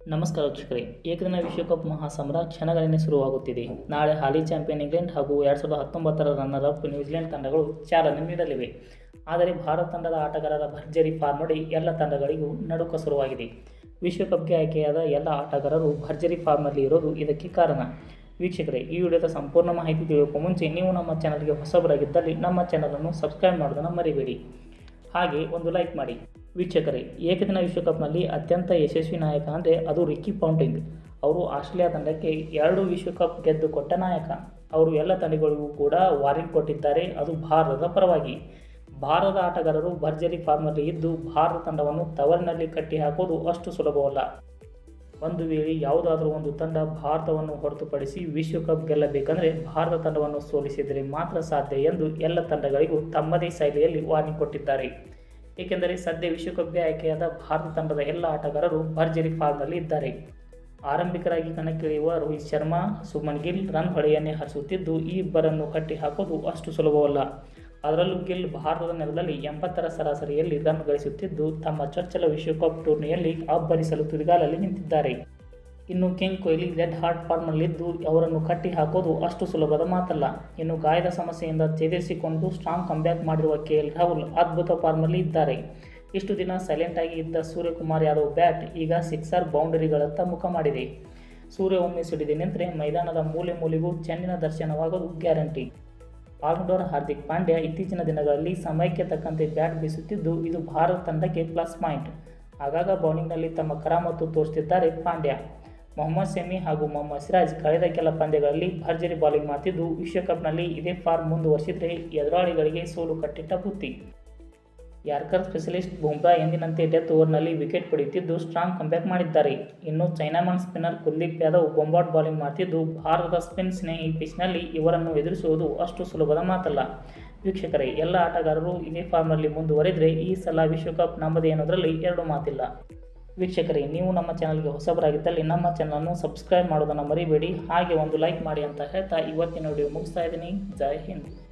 ನಮಸ್ಕಾರ ವೀಕ್ಷಕರೇ ಏಕದಿನ ವಿಶ್ವಕಪ್ ಮಹಾಸಮರ ಕ್ಷಣಗಳಿಂದ ಶುರುವಾಗುತ್ತಿದೆ ನಾಳೆ ಹಾಲಿ ಚಾಂಪಿಯನ್ ಇಂಗ್ಲೆಂಡ್ ಹಾಗೂ ಎರಡು ಸಾವಿರದ ಹತ್ತೊಂಬತ್ತರ ರನ್ನರ್ ಅಪ್ ನ್ಯೂಜಿಲೆಂಡ್ ತಂಡಗಳು ಚಾಲನೆ ನೀಡಲಿವೆ ಆದರೆ ಭಾರತ ತಂಡದ ಆಟಗಾರರ ಭರ್ಜರಿ ಫಾರ್ಮ್ ನೋಡಿ ಎಲ್ಲ ತಂಡಗಳಿಗೂ ನಡುಕ ಶುರುವಾಗಿದೆ ವಿಶ್ವಕಪ್ಗೆ ಆಯ್ಕೆಯಾದ ಎಲ್ಲ ಆಟಗಾರರು ಭರ್ಜರಿ ಫಾರ್ಮ್ನಲ್ಲಿ ಇರೋದು ಇದಕ್ಕೆ ಕಾರಣ ವೀಕ್ಷಕರೇ ಈ ವಿಡಿಯೋದ ಸಂಪೂರ್ಣ ಮಾಹಿತಿ ತಿಳಿಯೋಕ್ಕೂ ಮುಂಚೆ ನೀವು ನಮ್ಮ ಚಾನಲ್ಗೆ ಹೊಸಬರಾಗಿದ್ದಲ್ಲಿ ನಮ್ಮ ಚಾನಲನ್ನು ಸಬ್ಸ್ಕ್ರೈಬ್ ಮಾಡೋದನ್ನು ಮರಿಬೇಡಿ ಹಾಗೆ ಒಂದು ಲೈಕ್ ಮಾಡಿ ವೀಕ್ಷಕರೇ ಏಕದಿನ ವಿಶ್ವಕಪ್ನಲ್ಲಿ ಅತ್ಯಂತ ಯಶಸ್ವಿ ನಾಯಕ ಅಂದರೆ ಅದು ರಿಕ್ಕಿ ಪೌಂಟಿಂಗ್ ಅವರು ಆಸ್ಟ್ರೇಲಿಯಾ ತಂಡಕ್ಕೆ ಎರಡು ವಿಶ್ವಕಪ್ ಗೆದ್ದು ಕೊಟ್ಟ ನಾಯಕ ಅವರು ಎಲ್ಲ ತಂಡಗಳಿಗೂ ಕೂಡ ವಾರ್ನಿಂಗ್ ಕೊಟ್ಟಿದ್ದಾರೆ ಅದು ಭಾರತದ ಪರವಾಗಿ ಭಾರತದ ಆಟಗಾರರು ಭರ್ಜರಿ ಫಾರ್ಮಲ್ಲಿ ಇದ್ದು ಭಾರತ ತಂಡವನ್ನು ತವರಿನಲ್ಲಿ ಕಟ್ಟಿ ಹಾಕೋದು ಅಷ್ಟು ಸುಲಭವಲ್ಲ ಒಂದು ವೇಳೆ ಯಾವುದಾದರೂ ಒಂದು ತಂಡ ಭಾರತವನ್ನು ಹೊರತುಪಡಿಸಿ ವಿಶ್ವಕಪ್ ಗೆಲ್ಲಬೇಕಂದ್ರೆ ಭಾರತ ತಂಡವನ್ನು ಸೋಲಿಸಿದರೆ ಮಾತ್ರ ಸಾಧ್ಯ ಎಂದು ಎಲ್ಲ ತಂಡಗಳಿಗೂ ತಮ್ಮದೇ ಶೈಲಿಯಲ್ಲಿ ವಾರ್ನಿಂಗ್ ಕೊಟ್ಟಿದ್ದಾರೆ ಏಕೆಂದರೆ ಸದ್ಯ ವಿಶ್ವಕಪ್ಗೆ ಆಯ್ಕೆಯಾದ ಭಾರತ ತಂಡದ ಎಲ್ಲ ಆಟಗಾರರು ಭರ್ಜರಿ ಫಾರ್ಮ್ನಲ್ಲಿ ಇದ್ದಾರೆ ಆರಂಭಿಕರಾಗಿ ಕಣಕ್ಕಿಳಿಯುವ ರೋಹಿತ್ ಶರ್ಮಾ ಸುಮನ್ ಗಿಲ್ ರನ್ ಹೊಳೆಯನ್ನೇ ಹರಿಸುತ್ತಿದ್ದು ಈ ಇಬ್ಬರನ್ನು ಕಟ್ಟಿ ಹಾಕೋದು ಅಷ್ಟು ಸುಲಭವಲ್ಲ ಅದರಲ್ಲೂ ಗಿಲ್ ಭಾರತದ ನೆಲದಲ್ಲಿ ಎಂಬತ್ತರ ಸರಾಸರಿಯಲ್ಲಿ ರನ್ ಗಳಿಸುತ್ತಿದ್ದು ತಮ್ಮ ಚೊಚ್ಚಲ ವಿಶ್ವಕಪ್ ಟೂರ್ನಿಯಲ್ಲಿ ಅಬ್ಬರಿಸಲು ತುದಿಗಾಲಲ್ಲಿ ನಿಂತಿದ್ದಾರೆ ಇನ್ನು ಕಿಂಗ್ ಕೊಹ್ಲಿ ರೆಡ್ ಹಾರ್ಟ್ ಫಾರ್ಮ್ನಲ್ಲಿದ್ದು ಅವರನ್ನು ಕಟ್ಟಿ ಹಾಕೋದು ಅಷ್ಟು ಸುಲಭದ ಮಾತಲ್ಲ ಇನ್ನು ಗಾಯದ ಸಮಸ್ಯೆಯಿಂದ ಚೇತರಿಸಿಕೊಂಡು ಸ್ಟ್ರಾಂಗ್ ಕಂಬ್ಯಾಕ್ ಮಾಡಿರುವ ಕೆ ಎಲ್ ರಾಹುಲ್ ಅದ್ಭುತ ಫಾರ್ಮ್ನಲ್ಲಿ ಇದ್ದಾರೆ ಇಷ್ಟು ದಿನ ಸೈಲೆಂಟ್ ಆಗಿ ಇದ್ದ ಸೂರ್ಯಕುಮಾರ್ ಯಾದವ್ ಬ್ಯಾಟ್ ಈಗ ಸಿಕ್ಸರ್ ಬೌಂಡರಿಗಳತ್ತ ಮುಖ ಮಾಡಿದೆ ಸೂರ್ಯ ಒಮ್ಮೆ ಸಿಡಿದೆ ನಿಂತರೆ ಮೈದಾನದ ಮೂಲೆ ಮೂಲೆಗೂ ಚೆಂಡಿನ ದರ್ಶನವಾಗೋದು ಗ್ಯಾರಂಟಿ ಆಲ್ರೌಂಡರ್ ಹಾರ್ದಿಕ್ ಪಾಂಡ್ಯ ಇತ್ತೀಚಿನ ದಿನಗಳಲ್ಲಿ ಸಮಯಕ್ಕೆ ತಕ್ಕಂತೆ ಬ್ಯಾಟ್ ಬೀಸುತ್ತಿದ್ದು ಇದು ಭಾರತ ತಂಡಕ್ಕೆ ಪ್ಲಸ್ ಪಾಯಿಂಟ್ ಆಗಾಗ ಬೌಲಿಂಗ್ನಲ್ಲಿ ತಮ್ಮ ಕರಾಮತ್ತು ತೋರಿಸುತ್ತಿದ್ದಾರೆ ಪಾಂಡ್ಯ ಮೊಹಮ್ಮದ್ ಶಮಿ ಹಾಗೂ ಮೊಹಮ್ಮದ್ ಸಿರಾಜ್ ಕಳೆದ ಕೆಲ ಪಂದ್ಯಗಳಲ್ಲಿ ಭರ್ಜರಿ ಬೌಲಿಂಗ್ ಮಾಡ್ತಿದ್ದು ವಿಶ್ವಕಪ್ನಲ್ಲಿ ಇದೇ ಫಾರ್ಮ್ ಮುಂದುವರಿಸಿದರೆ ಎದುರಾಳಿಗಳಿಗೆ ಸೋಲು ಕಟ್ಟಿಟ್ಟ ಬುತ್ತಿ ಯಾರ್ಕರ್ ಸ್ಪೆಷಲಿಸ್ಟ್ ಬುಮ್ರಾ ಎಂದಿನಂತೆ ಡೆತ್ ಓವರ್ನಲ್ಲಿ ವಿಕೆಟ್ ಪಡೆಯುತ್ತಿದ್ದು ಸ್ಟ್ರಾಂಗ್ ಕಂಬ್ಯಾಕ್ ಮಾಡಿದ್ದಾರೆ ಇನ್ನು ಚೈನಾಮನ್ ಸ್ಪಿನ್ನರ್ ಕುಲ್ದೀಪ್ ಯಾದವ್ ಬೊಂಬಾಟ್ ಬೌಲಿಂಗ್ ಮಾಡ್ತಿದ್ದು ಭಾರತದ ಸ್ಪಿನ್ ಸ್ನೇಹಿ ಪಿಚ್ನಲ್ಲಿ ಇವರನ್ನು ಎದುರಿಸುವುದು ಅಷ್ಟು ಸುಲಭದ ಮಾತಲ್ಲ ವೀಕ್ಷಕರೇ ಎಲ್ಲ ಆಟಗಾರರು ಇದೇ ಫಾರ್ಮ್ನಲ್ಲಿ ಮುಂದುವರೆದರೆ ಈ ಸಲ ವಿಶ್ವಕಪ್ ನಮ್ಮದೇ ಅನ್ನೋದರಲ್ಲಿ ಎರಡು ಮಾತಿಲ್ಲ ವೀಕ್ಷಕರೇ ನೀವು ನಮ್ಮ ಚಾನಲ್ಗೆ ಹೊಸಬರಾಗಿದ್ದಲ್ಲಿ ನಮ್ಮ ಚಾನಲನ್ನು ಸಬ್ಸ್ಕ್ರೈಬ್ ಮಾಡೋದನ್ನು ಮರಿಬೇಡಿ ಹಾಗೆ ಒಂದು ಲೈಕ್ ಮಾಡಿ ಅಂತ ಹೇಳ್ತಾ ಇವತ್ತಿನ ವಿಡಿಯೋ ಮುಗಿಸ್ತಾ ಇದ್ದೀನಿ ಜೈ ಹಿಂದ್